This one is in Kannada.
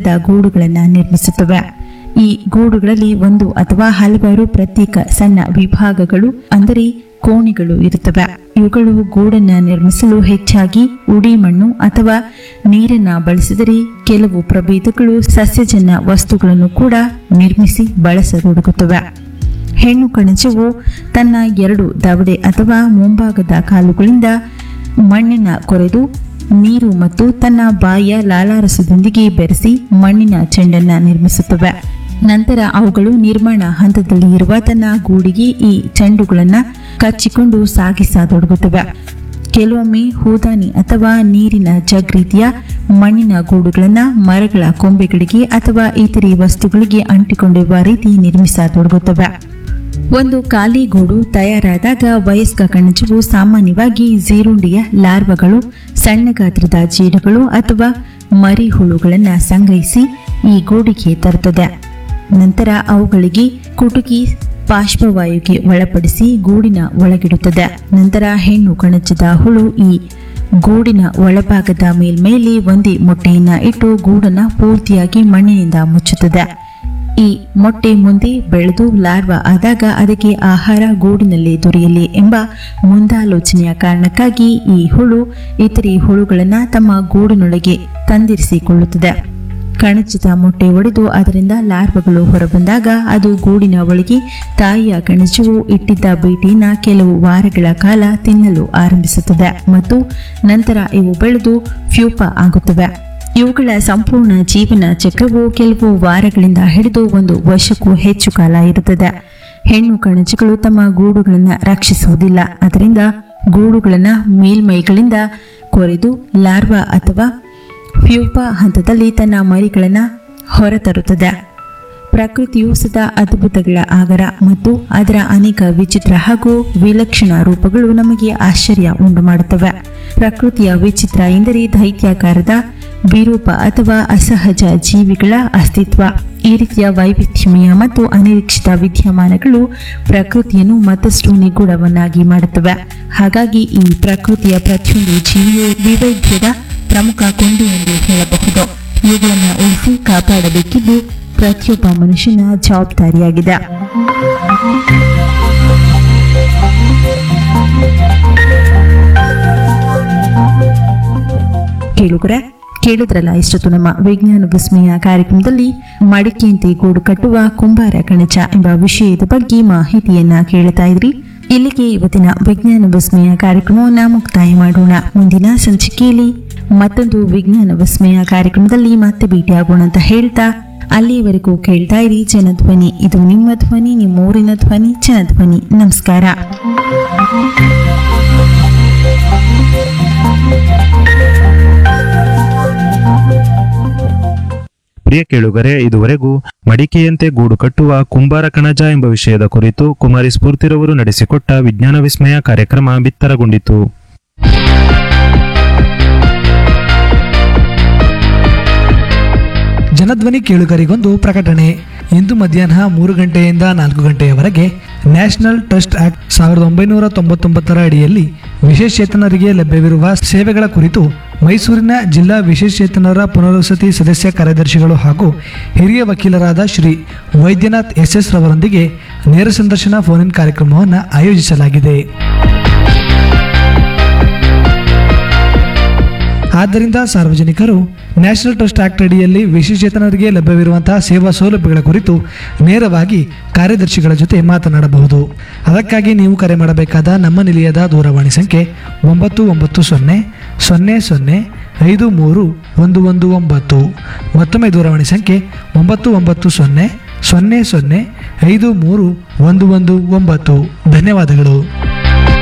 ಮರದ ಗೂಡುಗಳನ್ನು ನಿರ್ಮಿಸುತ್ತವೆ ಈ ಗೂಡುಗಳಲ್ಲಿ ಒಂದು ಅಥವಾ ಹಲವಾರು ಪ್ರತ್ಯೇಕ ಸಣ್ಣ ವಿಭಾಗಗಳು ಅಂದರೆ ಕೋಣೆಗಳು ಇರುತ್ತವೆ ಇವುಗಳು ಗೂಡನ್ನ ನಿರ್ಮಿಸಲು ಹೆಚ್ಚಾಗಿ ಉಡಿ ಮಣ್ಣು ಅಥವಾ ನೀರನ್ನ ಬಳಸಿದರೆ ಕೆಲವು ಪ್ರಭೇದಗಳು ಸಸ್ಯಜನ್ಯ ವಸ್ತುಗಳನ್ನು ಕೂಡ ನಿರ್ಮಿಸಿ ಬಳಸತೊಡಗುತ್ತವೆ ಹೆಣ್ಣು ಕಣಜವು ತನ್ನ ಎರಡು ದವಡೆ ಅಥವಾ ಮುಂಭಾಗದ ಕಾಲುಗಳಿಂದ ಮಣ್ಣಿನ ಕೊರೆದು ನೀರು ಮತ್ತು ತನ್ನ ಬಾಯಿಯ ಲಾಲಾರಸದೊಂದಿಗೆ ಬೆರೆಸಿ ಮಣ್ಣಿನ ಚೆಂಡನ್ನ ನಿರ್ಮಿಸುತ್ತವೆ ನಂತರ ಅವುಗಳು ನಿರ್ಮಾಣ ಹಂತದಲ್ಲಿ ಇರುವ ತನ್ನ ಗೂಡಿಗೆ ಈ ಚೆಂಡುಗಳನ್ನು ಕಚ್ಚಿಕೊಂಡು ಸಾಗಿಸತೊಡಗುತ್ತವೆ ಕೆಲವೊಮ್ಮೆ ಹೂದಾನಿ ಅಥವಾ ನೀರಿನ ಜಗ್ ರೀತಿಯ ಮಣ್ಣಿನ ಗೂಡುಗಳನ್ನು ಮರಗಳ ಕೊಂಬೆಗಳಿಗೆ ಅಥವಾ ಇತರೆ ವಸ್ತುಗಳಿಗೆ ಅಂಟಿಕೊಂಡಿರುವ ರೀತಿ ನಿರ್ಮಿಸತೊಡಗುತ್ತವೆ ಒಂದು ಖಾಲಿ ಗೂಡು ತಯಾರಾದಾಗ ವಯಸ್ಕ ಕಣಜವು ಸಾಮಾನ್ಯವಾಗಿ ಜೀರುಂಡಿಯ ಲಾರ್ವಗಳು ಸಣ್ಣ ಗಾತ್ರದ ಜೀಡುಗಳು ಅಥವಾ ಮರಿ ಹುಳುಗಳನ್ನು ಸಂಗ್ರಹಿಸಿ ಈ ಗೂಡಿಗೆ ತರುತ್ತದೆ ನಂತರ ಅವುಗಳಿಗೆ ಕುಟುಕಿ ಪಾರ್ಶ್ವವಾಯುಗೆ ಒಳಪಡಿಸಿ ಗೂಡಿನ ಒಳಗಿಡುತ್ತದೆ ನಂತರ ಹೆಣ್ಣು ಕಣಜದ ಹುಳು ಈ ಗೂಡಿನ ಒಳಭಾಗದ ಮೇಲ್ಮೇಲೆ ಒಂದೇ ಮೊಟ್ಟೆಯನ್ನ ಇಟ್ಟು ಗೂಡನ್ನ ಪೂರ್ತಿಯಾಗಿ ಮಣ್ಣಿನಿಂದ ಮುಚ್ಚುತ್ತದೆ ಈ ಮೊಟ್ಟೆ ಮುಂದೆ ಬೆಳೆದು ಲಾರ್ವಾ ಆದಾಗ ಅದಕ್ಕೆ ಆಹಾರ ಗೂಡಿನಲ್ಲಿ ದೊರೆಯಲಿ ಎಂಬ ಮುಂದಾಲೋಚನೆಯ ಕಾರಣಕ್ಕಾಗಿ ಈ ಹುಳು ಇತರೆ ಹುಳುಗಳನ್ನು ತಮ್ಮ ಗೂಡಿನೊಳಗೆ ತಂದಿರಿಸಿಕೊಳ್ಳುತ್ತದೆ ಕಣಜದ ಮೊಟ್ಟೆ ಒಡೆದು ಅದರಿಂದ ಲಾರ್ವಗಳು ಹೊರಬಂದಾಗ ಅದು ಗೂಡಿನ ಒಳಗೆ ತಾಯಿಯ ಕಣಜವು ಇಟ್ಟಿದ್ದ ಬೇಟೆಯನ್ನ ಕೆಲವು ವಾರಗಳ ಕಾಲ ತಿನ್ನಲು ಆರಂಭಿಸುತ್ತದೆ ಮತ್ತು ನಂತರ ಇವು ಬೆಳೆದು ಫ್ಯೂಪ ಆಗುತ್ತವೆ ಇವುಗಳ ಸಂಪೂರ್ಣ ಜೀವನ ಚಕ್ರವು ಕೆಲವು ವಾರಗಳಿಂದ ಹಿಡಿದು ಒಂದು ವರ್ಷಕ್ಕೂ ಹೆಚ್ಚು ಕಾಲ ಇರುತ್ತದೆ ಹೆಣ್ಣು ಕಣಜಗಳು ತಮ್ಮ ಗೂಡುಗಳನ್ನು ರಕ್ಷಿಸುವುದಿಲ್ಲ ಅದರಿಂದ ಗೂಡುಗಳನ್ನು ಮೇಲ್ಮೈಗಳಿಂದ ಕೊರೆದು ಲಾರ್ವಾ ಅಥವಾ ಫ್ಯೂಪಾ ಹಂತದಲ್ಲಿ ತನ್ನ ಮರಿಗಳನ್ನು ಹೊರತರುತ್ತದೆ ಪ್ರಕೃತಿಯು ಸದಾ ಅದ್ಭುತಗಳ ಆಗರ ಮತ್ತು ಅದರ ಅನೇಕ ವಿಚಿತ್ರ ಹಾಗೂ ವಿಲಕ್ಷಣ ರೂಪಗಳು ನಮಗೆ ಆಶ್ಚರ್ಯ ಉಂಟು ಮಾಡುತ್ತವೆ ಪ್ರಕೃತಿಯ ವಿಚಿತ್ರ ಎಂದರೆ ದೈತ್ಯಾಕಾರದ ವಿರೂಪ ಅಥವಾ ಅಸಹಜ ಜೀವಿಗಳ ಅಸ್ತಿತ್ವ ಈ ರೀತಿಯ ವೈವಿಧ್ಯಮಯ ಮತ್ತು ಅನಿರೀಕ್ಷಿತ ವಿದ್ಯಮಾನಗಳು ಪ್ರಕೃತಿಯನ್ನು ಮತ್ತಷ್ಟು ನಿಗೂಢವನ್ನಾಗಿ ಮಾಡುತ್ತವೆ ಹಾಗಾಗಿ ಈ ಪ್ರಕೃತಿಯ ಪ್ರತಿಯೊಂದು ಜೀವಿಯು ವಿವೈದ್ಯದ ಪ್ರಮುಖ ಕೊಂಡಿ ಎಂದು ಹೇಳಬಹುದು ಇವುಗಳನ್ನು ಉಳಿಸಿ ಕಾಪಾಡಬೇಕಿದ್ದು ಪ್ರತಿಯೊಬ್ಬ ಮನುಷ್ಯನ ಜವಾಬ್ದಾರಿಯಾಗಿದೆ ಕೇಳುಗರೆ ಕೇಳಿದ್ರಲ್ಲ ಇಷ್ಟೊತ್ತು ನಮ್ಮ ವಿಜ್ಞಾನ ವಿಸ್ಮಯ ಕಾರ್ಯಕ್ರಮದಲ್ಲಿ ಮಡಿಕೆಯಂತೆ ಗೂಡು ಕಟ್ಟುವ ಕುಂಬಾರ ಕಣಜ ಎಂಬ ವಿಷಯದ ಬಗ್ಗೆ ಮಾಹಿತಿಯನ್ನ ಕೇಳ್ತಾ ಇದ್ರಿ ಇಲ್ಲಿಗೆ ಇವತ್ತಿನ ವಿಜ್ಞಾನ ವಿಸ್ಮಯ ಕಾರ್ಯಕ್ರಮವನ್ನ ಮುಕ್ತಾಯ ಮಾಡೋಣ ಮುಂದಿನ ಸಂಚಿಕೆಯಲ್ಲಿ ಮತ್ತೊಂದು ವಿಜ್ಞಾನ ವಿಸ್ಮಯ ಕಾರ್ಯಕ್ರಮದಲ್ಲಿ ಮತ್ತೆ ಭೇಟಿಯಾಗೋಣ ಅಂತ ಹೇಳ್ತಾ ಅಲ್ಲಿಯವರೆಗೂ ಕೇಳ್ತಾ ಇರಿ ಜನಧ್ವನಿ ಇದು ನಿಮ್ಮ ಧ್ವನಿ ನಿಮ್ಮ ಊರಿನ ಧ್ವನಿ ಜನಧ್ವನಿ ನಮಸ್ಕಾರ ಪ್ರಿಯ ಕೇಳುಗರೆ ಇದುವರೆಗೂ ಮಡಿಕೆಯಂತೆ ಗೂಡು ಕಟ್ಟುವ ಕುಂಬಾರ ಕಣಜ ಎಂಬ ವಿಷಯದ ಕುರಿತು ಕುಮಾರಿ ಸ್ಫೂರ್ತಿರವರು ನಡೆಸಿಕೊಟ್ಟ ವಿಜ್ಞಾನ ವಿಸ್ಮಯ ಕಾರ್ಯಕ್ರಮ ಬಿತ್ತರಗೊಂಡಿತು ಜನಧ್ವನಿ ಕೇಳುಗರಿಗೊಂದು ಪ್ರಕಟಣೆ ಇಂದು ಮಧ್ಯಾಹ್ನ ಮೂರು ಗಂಟೆಯಿಂದ ನಾಲ್ಕು ಗಂಟೆಯವರೆಗೆ ನ್ಯಾಷನಲ್ ಟ್ರಸ್ಟ್ ಆಕ್ಟ್ ಸಾವಿರದ ಒಂಬೈನೂರ ತೊಂಬತ್ತೊಂಬತ್ತರ ಅಡಿಯಲ್ಲಿ ವಿಶೇಷಚೇತನರಿಗೆ ಲಭ್ಯವಿರುವ ಸೇವೆಗಳ ಕುರಿತು ಮೈಸೂರಿನ ಜಿಲ್ಲಾ ವಿಶೇಷಚೇತನರ ಪುನರ್ವಸತಿ ಸದಸ್ಯ ಕಾರ್ಯದರ್ಶಿಗಳು ಹಾಗೂ ಹಿರಿಯ ವಕೀಲರಾದ ಶ್ರೀ ವೈದ್ಯನಾಥ್ ಎಸ್ ಎಸ್ ರವರೊಂದಿಗೆ ನೇರ ಸಂದರ್ಶನ ಫೋನ್ ಇನ್ ಕಾರ್ಯಕ್ರಮವನ್ನು ಆಯೋಜಿಸಲಾಗಿದೆ ಆದ್ದರಿಂದ ಸಾರ್ವಜನಿಕರು ನ್ಯಾಷನಲ್ ಟ್ರಸ್ಟ್ ಆಕ್ಟ್ ಅಡಿಯಲ್ಲಿ ವಿಶೇಷಚೇತನರಿಗೆ ಲಭ್ಯವಿರುವಂತಹ ಸೇವಾ ಸೌಲಭ್ಯಗಳ ಕುರಿತು ನೇರವಾಗಿ ಕಾರ್ಯದರ್ಶಿಗಳ ಜೊತೆ ಮಾತನಾಡಬಹುದು ಅದಕ್ಕಾಗಿ ನೀವು ಕರೆ ಮಾಡಬೇಕಾದ ನಮ್ಮ ನಿಲಯದ ದೂರವಾಣಿ ಸಂಖ್ಯೆ ಒಂಬತ್ತು ಒಂಬತ್ತು ಸೊನ್ನೆ ಸೊನ್ನೆ ಸೊನ್ನೆ ಐದು ಮೂರು ಒಂದು ಒಂದು ಒಂಬತ್ತು ಮತ್ತೊಮ್ಮೆ ದೂರವಾಣಿ ಸಂಖ್ಯೆ ಒಂಬತ್ತು ಒಂಬತ್ತು ಸೊನ್ನೆ ಸೊನ್ನೆ ಸೊನ್ನೆ ಐದು ಮೂರು ಒಂದು ಒಂದು ಒಂಬತ್ತು ಧನ್ಯವಾದಗಳು